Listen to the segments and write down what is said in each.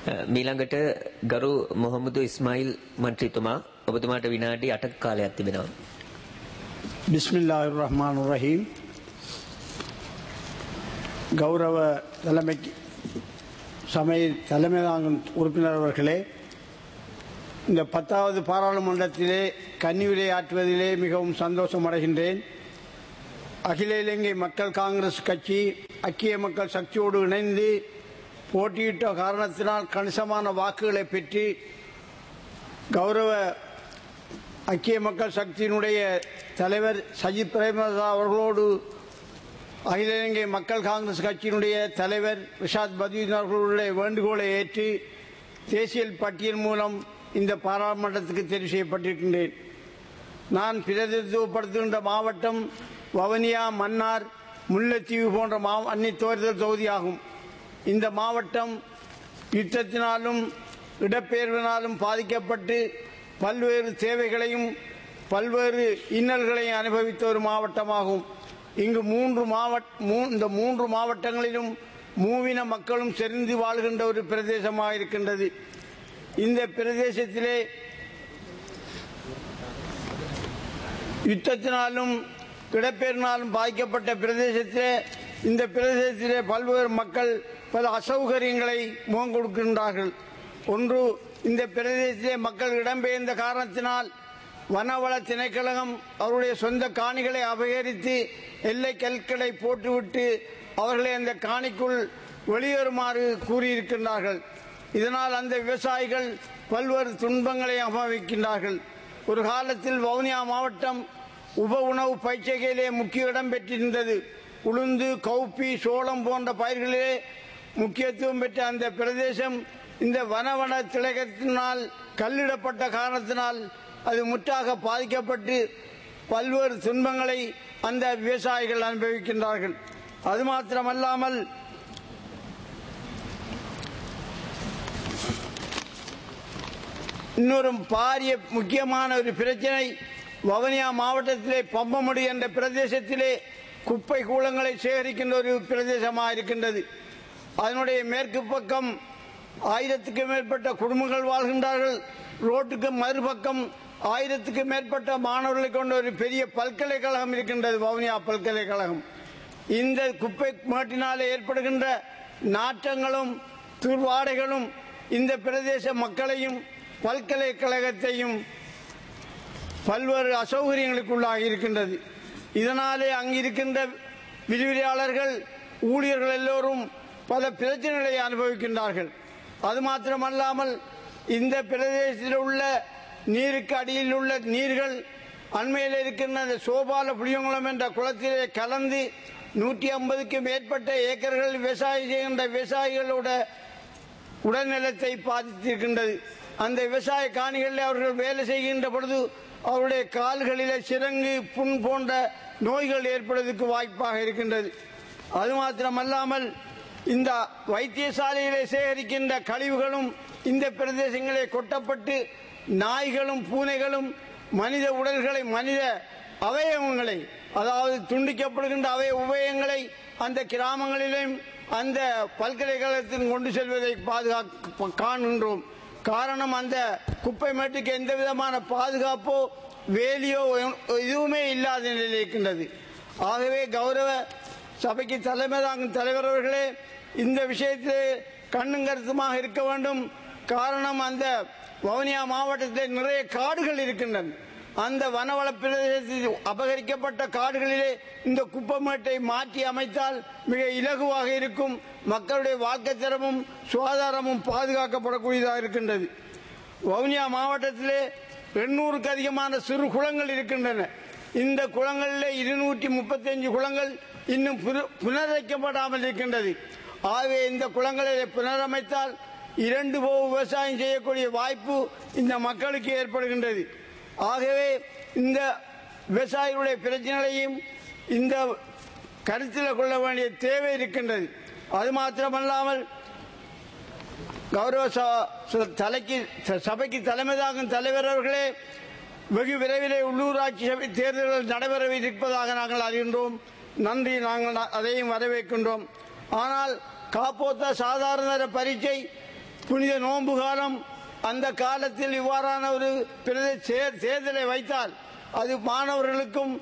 මීළඟට ගරු මොහමුදු ඉස්මායිල් මන්ත්‍රීතුමා ඔබතුමාට විනාඩි 8ක කාලයක් තිබෙනවා. பிஸ்மில்லாஹிர் ரஹ்மான் ரஹீம் கௌரவ தலைமை சமய தலைமை தாங்கும் உறுப்பினர் அவர்களே இந்த பத்தாவது பாராளுமன்றத்திலே கன்னியுரை ஆற்றுவதிலே மிகவும் சந்தோஷம் அடைகின்றேன் அகில இலங்கை மக்கள் காங்கிரஸ் கட்சி ஐக்கிய மக்கள் சக்தியோடு இணைந்து போட்டியிட்ட காரணத்தினால் கணிசமான வாக்குகளை பெற்று கௌரவ ஐக்கிய மக்கள் சக்தியினுடைய தலைவர் சஜித் பிரேமதாசா அவர்களோடு அகில இலங்கை மக்கள் காங்கிரஸ் கட்சியினுடைய தலைவர் ரிஷாத் பதீன் அவர்களுடைய வேண்டுகோளை ஏற்று தேசிய பட்டியல் மூலம் இந்த பாராளுமன்றத்துக்கு தெரிவு செய்யப்பட்டிருக்கின்றேன் நான் பிரதிநிதித்துவப்படுத்துகின்ற மாவட்டம் வவனியா மன்னார் முல்லைத்தீவு போன்ற மா அன்னி தேர்தல் தொகுதியாகும் இந்த மாவட்டம் யுத்தத்தினாலும் இடப்பெயர்வினாலும் பாதிக்கப்பட்டு பல்வேறு தேவைகளையும் பல்வேறு இன்னல்களையும் அனுபவித்த ஒரு மாவட்டமாகும் இங்கு மூன்று மாவட்ட இந்த மூன்று மாவட்டங்களிலும் மூவின மக்களும் செறிந்து வாழ்கின்ற ஒரு பிரதேசமாக இருக்கின்றது இந்த பிரதேசத்திலே யுத்தத்தினாலும் இடப்பெயர்னாலும் பாதிக்கப்பட்ட பிரதேசத்திலே இந்த பிரதேசத்திலே பல்வேறு மக்கள் பல அசௌகரியங்களை முகம் கொடுக்கின்றார்கள் ஒன்று இந்த பிரதேசத்திலே மக்கள் இடம்பெயர்ந்த காரணத்தினால் வனவள திணைக்களகம் அவருடைய சொந்த காணிகளை அபகரித்து எல்லை கற்களை போட்டுவிட்டு அவர்களை அந்த காணிக்குள் வெளியேறுமாறு கூறியிருக்கின்றார்கள் இதனால் அந்த விவசாயிகள் பல்வேறு துன்பங்களை அனுபவிக்கின்றார்கள் ஒரு காலத்தில் வவுனியா மாவட்டம் உப உணவு பயிற்சிகையிலே முக்கிய இடம் பெற்றிருந்தது உளுந்து கௌப்பி சோளம் போன்ற பயிர்களிலே முக்கியத்துவம் பெற்ற அந்த பிரதேசம் இந்த வனவன திலகத்தினால் கல்லிடப்பட்ட காரணத்தினால் அது முற்றாக பாதிக்கப்பட்டு பல்வேறு துன்பங்களை அந்த விவசாயிகள் அனுபவிக்கின்றார்கள் அது மாத்திரமல்லாமல் இன்னொரு பாரிய முக்கியமான ஒரு பிரச்சனை வவனியா மாவட்டத்திலே பம்பமுடி என்ற பிரதேசத்திலே குப்பை கூலங்களை சேகரிக்கின்ற ஒரு பிரதேசமாக இருக்கின்றது அதனுடைய மேற்கு பக்கம் ஆயிரத்துக்கு மேற்பட்ட குடும்பங்கள் வாழ்கின்றார்கள் ரோட்டுக்கு மறுபக்கம் ஆயிரத்துக்கு மேற்பட்ட மாணவர்களை கொண்ட ஒரு பெரிய பல்கலைக்கழகம் இருக்கின்றது வவுனியா பல்கலைக்கழகம் இந்த குப்பை மேட்டினாலே ஏற்படுகின்ற நாற்றங்களும் துர்வாடைகளும் இந்த பிரதேச மக்களையும் பல்கலைக்கழகத்தையும் பல்வேறு அசௌகரியங்களுக்குள்ளாகி இருக்கின்றது இதனாலே அங்கிருக்கின்ற விரிவுரையாளர்கள் ஊழியர்கள் எல்லோரும் பல பிரச்சனைகளை அனுபவிக்கின்றார்கள் அது மாத்திரமல்லாமல் இந்த பிரதேசத்தில் உள்ள நீருக்கு அடியில் உள்ள நீர்கள் அண்மையில் இருக்கின்ற அந்த சோபால புளியங்குளம் என்ற குளத்திலே கலந்து நூற்றி ஐம்பதுக்கு மேற்பட்ட ஏக்கர்கள் விவசாயம் செய்கின்ற விவசாயிகளோட உடல்நலத்தை பாதித்திருக்கின்றது அந்த விவசாய காணிகளில் அவர்கள் வேலை செய்கின்ற பொழுது அவருடைய கால்களிலே சிறங்கு புண் போன்ற நோய்கள் ஏற்படுவதற்கு வாய்ப்பாக இருக்கின்றது அது மாத்திரமல்லாமல் இந்த வைத்தியசாலையிலே சேகரிக்கின்ற கழிவுகளும் இந்த பிரதேசங்களே கொட்டப்பட்டு நாய்களும் பூனைகளும் மனித உடல்களை மனித அவயவங்களை அதாவது துண்டிக்கப்படுகின்ற அவய உபயங்களை அந்த கிராமங்களிலும் அந்த பல்கலைக்கழகத்தில் கொண்டு செல்வதை பாதுகாக்க காண்கின்றோம் காரணம் அந்த குப்பை மேட்டுக்கு எந்த விதமான பாதுகாப்போ வேலியோ எதுவுமே இல்லாத நிலையில் இருக்கின்றது ஆகவே கௌரவ சபைக்கு தலைமை தாங்கும் தலைவர் அவர்களே இந்த விஷயத்திலே கண்ணும் கருத்துமாக இருக்க வேண்டும் காரணம் அந்த வவுனியா மாவட்டத்தில் நிறைய காடுகள் இருக்கின்றன அந்த வனவள பிரதேசத்தில் அபகரிக்கப்பட்ட காடுகளிலே இந்த குப்பமேட்டை மாற்றி அமைத்தால் மிக இலகுவாக இருக்கும் மக்களுடைய வாழ்க்கை தரமும் சுகாதாரமும் பாதுகாக்கப்படக்கூடியதாக இருக்கின்றது வவுனியா மாவட்டத்திலே எண்ணூறுக்கு அதிகமான சிறு குளங்கள் இருக்கின்றன இந்த குளங்களிலே இருநூற்றி முப்பத்தி குளங்கள் இன்னும் புனரமைக்கப்படாமல் இருக்கின்றது ஆகவே இந்த குளங்களை புனரமைத்தால் இரண்டு போ விவசாயம் செய்யக்கூடிய வாய்ப்பு இந்த மக்களுக்கு ஏற்படுகின்றது ஆகவே இந்த விவசாயிகளுடைய பிரச்சனைகளையும் இந்த கருத்தில் கொள்ள வேண்டிய தேவை இருக்கின்றது அது மாத்திரமல்லாமல் கௌரவ தலைக்கு சபைக்கு தலைமை தாங்கும் தலைவர் அவர்களே வெகு விரைவிலே உள்ளூராட்சி சபை தேர்தல்கள் நடைபெற இருப்பதாக நாங்கள் அறிகின்றோம் நன்றி நாங்கள் அதையும் வரவேற்கின்றோம் ஆனால் காப்போத்த சாதாரண பரீட்சை புனித நோன்பு காலம் அந்த காலத்தில் இவ்வாறான ஒரு பிரதே தே- தேர்தலை வைத்தால் அது மாணவர்களுக்கும்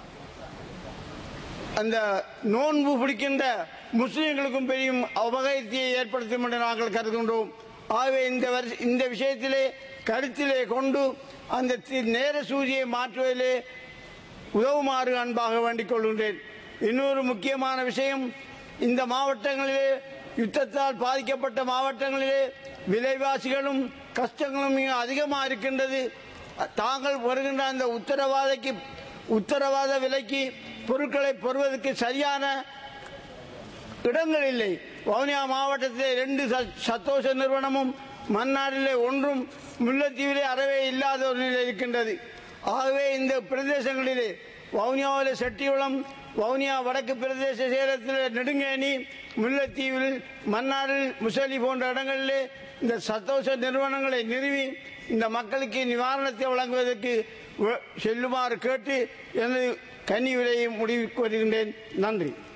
அந்த நோன்பு பிடிக்கின்ற முஸ்லிம்களுக்கும் பெரிய அபகயத்தை ஏற்படுத்தும் என்று நாங்கள் கருதுகின்றோம் ஆகவே இந்த வருஷ- இந்த விஷயத்திலே கருத்திலே கொண்டு அந்த தி- நேர சூதியை மாற்றுவதிலே உதவுமாறு அன்பாக வேண்டிக் கொள்கின்றேன் இன்னொரு முக்கியமான விஷயம் இந்த மாவட்டங்களிலே யுத்தத்தால் பாதிக்கப்பட்ட மாவட்டங்களிலே விலைவாசிகளும் கஷ்டங்களும் மிக அதிகமாக இருக்கின்றது தாங்கள் வருகின்ற அந்த உத்தரவாதைக்கு உத்தரவாத விலைக்கு பொருட்களை பெறுவதற்கு சரியான இடங்கள் இல்லை வவுனியா மாவட்டத்திலே ரெண்டு ச- சத்தோஷ நிறுவனமும் மன்னாரிலே ஒன்றும் முல்லைத்தீவிலே அறவே இல்லாத ஒரு நிலை இருக்கின்றது ஆகவே இந்த பிரதேசங்களிலே வவுனியாவிலே செட்டியுளம் வவுனியா வடக்கு பிரதேச சேலத்தில் நெடுங்கேணி முல்லைத்தீவில் மன்னாரில் முசலி போன்ற இடங்களிலே இந்த சத்தோஷ நிறுவனங்களை நிறுவி இந்த மக்களுக்கு நிவாரணத்தை வழங்குவதற்கு வ- செல்லுமாறு கேட்டு எனது கன்னி விலையை முடிவுக்கு வருகின்றேன் நன்றி